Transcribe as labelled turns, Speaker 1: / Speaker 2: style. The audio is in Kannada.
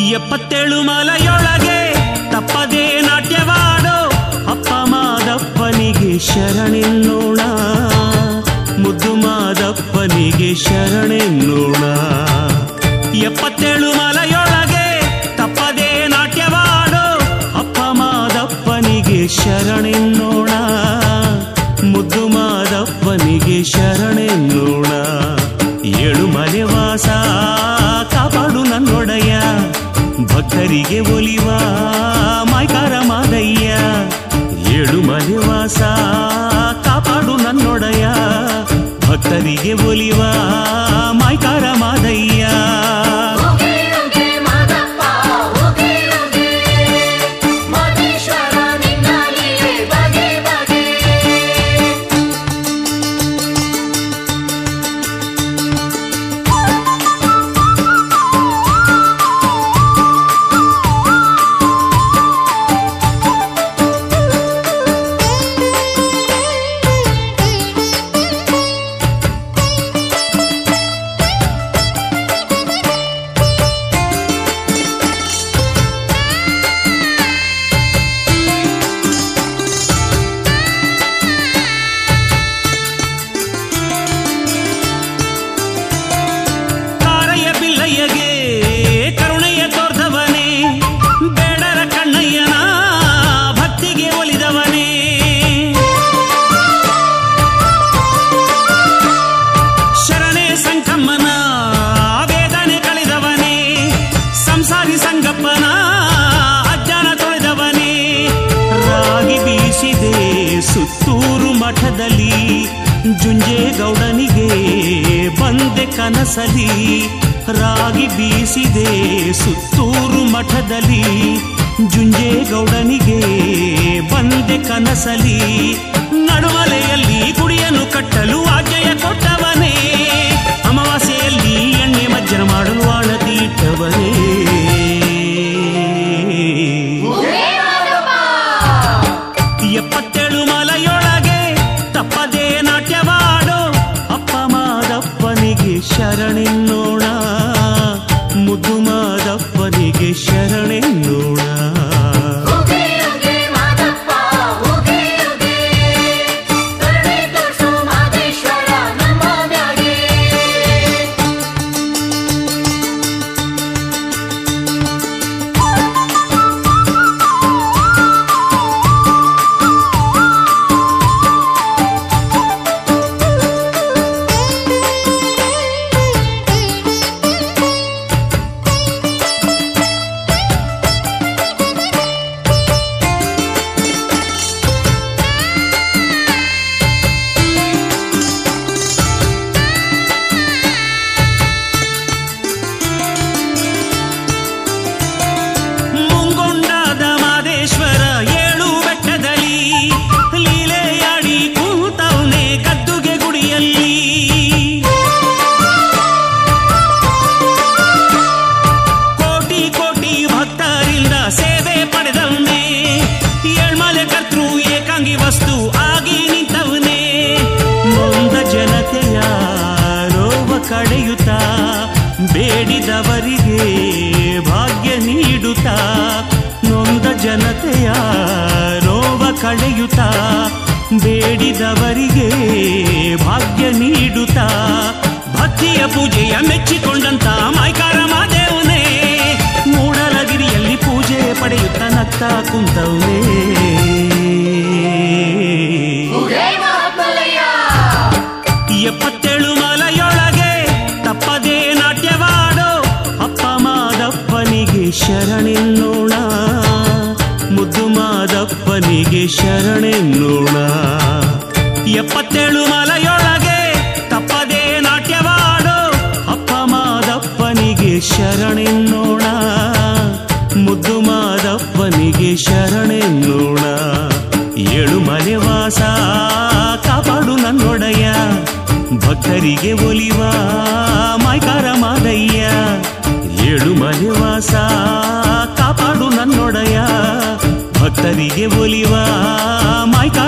Speaker 1: ಎಪ್ಪತ್ತೇಳು ಮಲೆಯೊಳಗೆ ತಪ್ಪದೇ ನಾಟ್ಯವಾಡೋ ಅಪ್ಪ ಮಾದಪ್ಪನಿಗೆ ಶರಣೆನ್ನೋಣ ಮುದ್ದು ಮಾದಪ್ಪನಿಗೆ ಶರಣೆನ್ನೋಣ ಎಪ್ಪತ್ತೇಳು ಮಲೆಯೊಳಗೆ ತಪ್ಪದೇ ನಾಟ್ಯವಾಡೋ ಅಪ್ಪ ಮಾದಪ್ಪನಿಗೆ ಶರಣೆನ್ನೋಣ ಮುದ್ದು ಮಾದಪ್ಪನಿಗೆ ಶರಣೆನ್ನೋಣ ಏಳು ಮಲೆವಾಸ ಕಾಪಾಡು ನನ್ನೊಡೆಯ ಭಕ್ತರಿಗೆ ಒಲಿವ ಮೈಕಾರ ಮಾದಯ್ಯ ಏಳು ಮಲೆವಾಸ ಕಾಪಾಡು ನನ್ನೊಡೆಯ ಭಕ್ತರಿಗೆ ಒಲಿವ ಮೈಕಾರ ಮಾದಯ್ಯ
Speaker 2: ಉಗೆ ಉಗೆ ಮಾದಪ್ಪ ಉಗೆ ಉಗೆ ಮಾದೇಶ್ವರ ನಿನ್ನಲ್ಲಿಯೇ ಬಗೆ ಬಗೆ
Speaker 1: ಕಾರಯ್ಯ ಬಿಲ್ಲಯ್ಯಗೆ ಕರುಣೆಯ ತೋರ್ದವನೇ ಬೇಡರ ಕಣ್ಣಯ್ಯನ ಭಕ್ತಿಗೆ ಒಲಿದವನೇ ಶರಣೆ ಸಂಕಮ್ಮನ ವೇದನೆ ಕಳೆದವನೇ ಸಂಸಾರಿ ಸಂಗಪ್ಪನ ಅಜ್ಞಾನ ತೊಳೆದವನೇ ರಾಗಿ ಬೀಸಿದೆ ಸುತ್ತೂರು ಮಠದಲ್ಲಿ ಜುಂಜೇಗೌಡನಿಗೆ ಬಂದೆ ಕನಸಲಿ ರಾಗಿ ಬೀಸಿದೆ ಸುತ್ತೂರು ಮಠದಲ್ಲಿ ಜುಂಜೇಗೌಡನಿಗೆ ಬಂದೆ ಕನಸಲಿ ನಡುಮಲೆಯಲ್ಲಿ ಗುಡಿಯನ್ನು ಕಟ್ಟಲು ಆಜ್ಞೆಯ ಕೊಟ್ಟವನೇ ಅಮಾವಾಸ್ಯೆಯಲ್ಲಿ ಎಣ್ಣೆ ಮಜ್ಜನ ಮಾಡಲು ಆಳತಿ ಇಟ್ಟವನೇ
Speaker 2: ಉಗೆ ಮಾದಪ್ಪ
Speaker 1: ಎಪ್ಪತ್ತೇಳು ಮಲೆಯೊಳಗೆ ತಪ್ಪದೇ ನಾಟ್ಯವಾಡೋ ಅಪ್ಪ ಮಾದಪ್ಪನಿಗೆ ಶರಣೆನ್ನೋಣ ಮುದ್ದು ಮಾದಪ್ಪನಿಗೆ ಶರಣೆನ್ನೋಣ
Speaker 2: ಉಗೆ ಉಗೆ ಮಾದಪ್ಪ ಉಗೆ ಉಗೆ ಕರುಣೆ ತೋರ್ಸು ಮಾದೇಶ್ವರ ನಮ್ಮ ಮ್ಯಾಗೆ
Speaker 1: ಮುಂಗೊಂಡಾದ ಮಾದೇಶ್ವರ ಏಳು ಬೆಟ್ಟದಲ್ಲಿ ಲೀಲೆಯಾಡಿ ಕೂತವನೆ ಗದ್ದುಗೆ ಗುಡಿಯಲ್ಲಿ ಕೋಟಿ ಕೋಟಿ ಭಕ್ತರಿಂದ ಸೇವೆ ಪಡೆದವನೇ ಏಳ್ಮಲೆ ಕರ್ತೃ ಏಕಾಂಗಿ ವಸ್ತು ಆಗಿ ನಿಂತವನೇ ನೊಂದ ಜನತೆಯ ರೋಗ ಕಳೆಯುತ್ತಾ ಬೇಡಿದವರಿಗೆ ಭಾಗ್ಯ ನೀಡುತ್ತಾ ನೊಂದ ಜನತೆಯ ರೋಗ ಕಳೆಯುತ್ತಾ ಬೇಡಿದವರಿಗೆ ಭಾಗ್ಯ ನೀಡುತ್ತಾ ಭಕ್ತಿಯ ಪೂಜೆಯ ಮೆಚ್ಚಿಕೊಂಡಂತ ಮೈಕಾರ ಮಾದೇವನೇ ಮೂಡಲಗಿರಿಯಲ್ಲಿ ಪೂಜೆ ಪಡೆಯುತ್ತ ನತ್ತ ಕುಂತವನೇ
Speaker 2: ಉಗೆ ಮಹಾತ್ಮಲಯ್ಯ
Speaker 1: ಎಪ್ಪತ್ತೇಳು ಮಲೆಯೊಳಗೆ ತಪ್ಪದೇ ನಾಟ್ಯವಾಡೋ ಅಪ್ಪ ಮಾದಪ್ಪನಿಗೆ ಶರಣೆನ್ನೋಣ ಮುದ್ದು ಮಾದಪ್ಪನಿಗೆ ಶರಣೆನ್ನೋಣ ಎಪ್ಪತ್ತೇಳು ಮಲೆಯೊಳಗೆ ತಪ್ಪದೇ ನಾಟ್ಯವಾಡೋ ಅಪ್ಪ ಮಾದಪ್ಪನಿಗೆ ಶರಣೆನ್ನೋಣ ಮುದ್ದು ಮಾದಪ್ಪನಿಗೆ ಶರಣೆನ್ನೋಣ ಏಳು ಮಲೆವಾಸ ಕಾಪಾಡು ನನ್ನೊಡೆಯ ಭಕ್ತರಿಗೆ ಒಲಿವ ಮೈಕಾರ ಮಾದಯ್ಯ ಏಳು ಮಲೆವಾಸ ಕಾಪಾಡು ನನ್ನೊಡೆಯ ಭಕ್ತರಿಗೆ ಒಲಿವ ಮೈಕಾರ